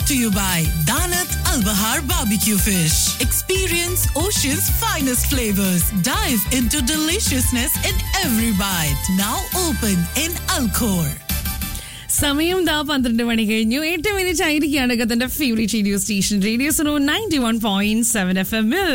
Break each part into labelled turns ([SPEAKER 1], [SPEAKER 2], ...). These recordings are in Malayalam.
[SPEAKER 1] brought to you by Danat Al Bahar Barbecue Fish. Experience Ocean's finest flavors. Dive into deliciousness in every bite. Now open in Alcor.
[SPEAKER 2] സമയം ദാ പന്ത്രണ്ട് മണി കഴിഞ്ഞു എട്ട് മിനിറ്റ് ആയിരിക്കുകയാണ് കത്തിന്റെ favourite radio station radio Suno ninety one point seven F എമ്മിൽ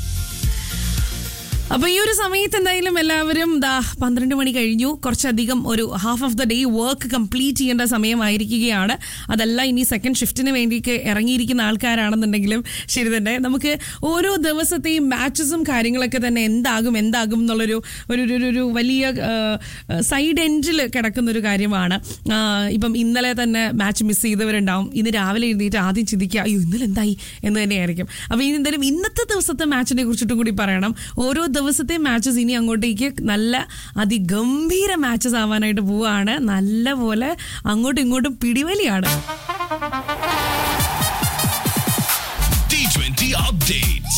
[SPEAKER 2] അപ്പൊ ഈ ഒരു സമയത്ത് എന്തായാലും എല്ലാവരും ദാ പന്ത്രണ്ട് മണി കഴിഞ്ഞു കുറച്ചധികം ഒരു half of the day work complete ചെയ്യേണ്ട സമയമായിരിക്കുകയാണ് അതല്ല ഇനി സെക്കൻഡ് ഷിഫ്റ്റിന് വേണ്ടിയിട്ട് ഇറങ്ങിയിരിക്കുന്ന ആൾക്കാരാണെന്നുണ്ടെങ്കിലും ശരി തന്നെ നമുക്ക് ഓരോ ദിവസത്തെയും മാച്ചസും കാര്യങ്ങളൊക്കെ തന്നെ എന്താകും എന്താകും എന്നുള്ളൊരു ഒരു ഒരു- ഒരു ഒരു വലിയ സൈഡ് എൻഡിൽ കിടക്കുന്ന ഒരു കാര്യമാണ് ആ, ഇപ്പം ഇന്നലെ തന്നെ മാച്ച് മിസ് ചെയ്തവരുണ്ടാവും ഇന്ന് രാവിലെ എഴുന്നേറ്റ് ആദ്യം ചിന്തിക്കുക അയ്യോ ഇന്നലെ എന്തായി എന്ന് തന്നെയായിരിക്കും അപ്പോൾ ഇനി എന്തായാലും ഇന്നത്തെ ദിവസത്തെ മാച്ചിനെ കുറിച്ചിട്ടും കൂടി പറയണം ഓരോ ദിവസത്തെ മാച്ചസ് ഇനി അങ്ങോട്ടേക്ക് നല്ല അതിഗംഭീര മാച്ചസ് ആവാനായിട്ട് പോവുകയാണ് നല്ല പോലെ അങ്ങോട്ടും ഇങ്ങോട്ടും പിടിവലിയാണ്
[SPEAKER 3] T20 updates.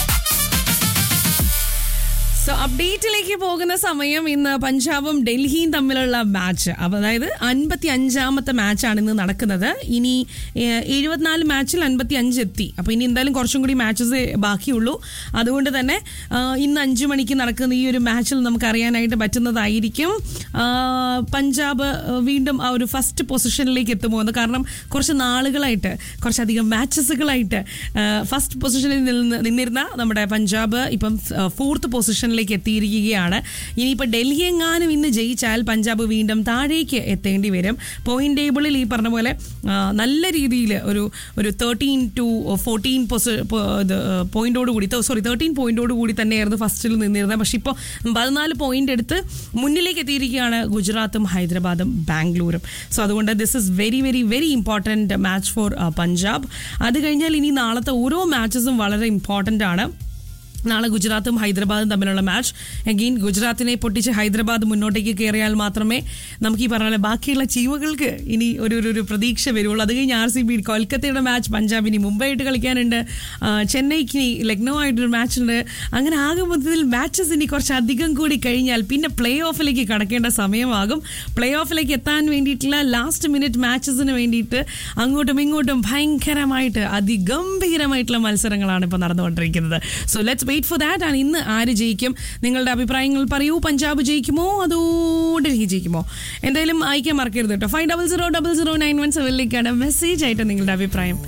[SPEAKER 2] സോ അപ്ഡേറ്റിലേക്ക് പോകുന്ന സമയം ഇന്ന് പഞ്ചാബും ഡൽഹിയും തമ്മിലുള്ള മാച്ച് അപ്പോൾ അതായത് അൻപത്തി അഞ്ചാമത്തെ മാച്ചാണ് ഇന്ന് നടക്കുന്നത് ഇനി ഏഹ്, എഴുപത്തിനാല് മാച്ചിൽ അൻപത്തി അഞ്ച് എത്തി അപ്പോൾ ഇനി എന്തായാലും കുറച്ചും കൂടി മാച്ചസ് ബാക്കിയുള്ളൂ അതുകൊണ്ട് തന്നെ ആഹ്, ഇന്ന് അഞ്ചു മണിക്ക് നടക്കുന്ന ഈ ഒരു മാച്ചിൽ നമുക്ക് അറിയാനായിട്ട് പറ്റുന്നതായിരിക്കും ആഹ്, പഞ്ചാബ് ആഹ്, വീണ്ടും ആ ഒരു ഫസ്റ്റ് പൊസിഷനിലേക്ക് എത്തുമോ എന്ന് കാരണം കുറച്ച് നാളുകളായിട്ട് കുറച്ചധികം മാച്ചസുകളായിട്ട് ഫസ്റ്റ് പൊസിഷനിൽ നിന്ന് നിന്നിരുന്ന നമ്മുടെ പഞ്ചാബ് ഇപ്പം ഫോർത്ത് പൊസിഷനിലേക്ക് എത്തിയിരിക്കുകയാണ് ഇനിയിപ്പോൾ ഡൽഹി എങ്ങാനും ഇന്ന് ജയിച്ചാൽ പഞ്ചാബ് വീണ്ടും താഴേക്ക് എത്തേണ്ടി വരും പോയിന്റ് ടേബിളിൽ ഈ പറഞ്ഞ പോലെ ആ, നല്ല രീതിയിൽ ഒരു ഒരു തേർട്ടീൻ ടു ഫോർട്ടീൻ പോയിന്റോട് കൂടി സോറി തേർട്ടീൻ പോയിന്റോട് കൂടി തന്നെയായിരുന്നു ഫസ്റ്റിൽ നിന്നിരുന്നത് പക്ഷെ ഇപ്പോൾ പതിനാല് പോയിന്റ് എടുത്ത് മുന്നിലേക്ക് എത്തിയിരിക്കുകയാണ് ഗുജറാത്തും ഹൈദരാബാദും ബാംഗ്ലൂരും സോ അതുകൊണ്ട് this is very very very important match for Punjab അത് കഴിഞ്ഞാൽ ഇനി നാളത്തെ ഓരോ മാച്ചസും വളരെ ഇമ്പോർട്ടൻ്റ് ആണ് നാളെ ഗുജറാത്തും ഹൈദരാബാദും തമ്മിലുള്ള മാച്ച് അഗെയിൻ ഗുജറാത്തിനെ പൊട്ടിച്ച് ഹൈദരാബാദ് മുന്നോട്ടേക്ക് കയറിയാൽ മാത്രമേ നമുക്ക് ഈ പറഞ്ഞ പോലെ ബാക്കിയുള്ള ടീമുകൾക്ക് ഇനി ഒരു ഒരു- ഒരു പ്രതീക്ഷ വരുള്ളൂ അത് കഴിഞ്ഞ് ആർ സി ബി കൊൽക്കത്തയുടെ മാച്ച് പഞ്ചാബിന് മുംബൈയായിട്ട് കളിക്കാനുണ്ട് ആ, ചെന്നൈക്ക് ഇനി ലക്നൗ ആയിട്ടൊരു മാച്ച് ഉണ്ട് അങ്ങനെ ആകെ മൊത്തത്തിൽ മാച്ചസ് ഇനി കുറച്ച് അധികം കൂടി കഴിഞ്ഞാൽ പിന്നെ പ്ലേ ഓഫിലേക്ക് കടക്കേണ്ട സമയമാകും പ്ലേ ഓഫിലേക്ക് എത്താൻ വേണ്ടിയിട്ടുള്ള ലാസ്റ്റ് മിനിറ്റ് മാച്ചസിന് വേണ്ടിയിട്ട് അങ്ങോട്ടും ഇങ്ങോട്ടും ഭയങ്കരമായിട്ട് അതിഗംഭീരമായിട്ടുള്ള മത്സരങ്ങളാണ് ഇപ്പോൾ നടന്നുകൊണ്ടിരിക്കുന്നത് so let's wait for that ആണ് ഇന്ന് ആര് ജയിക്കും നിങ്ങളുടെ അഭിപ്രായങ്ങൾ പറയൂ പഞ്ചാബ് ജയിക്കുമോ അതോ ഡൽഹി ജയിക്കുമോ എന്തായാലും അയക്കാൻ മറക്കരുത് കേട്ടോ five double zero double zero nine one സെവനിലേക്കാണ് മെസ്സേജ് ആയിട്ട് നിങ്ങളുടെ അഭിപ്രായം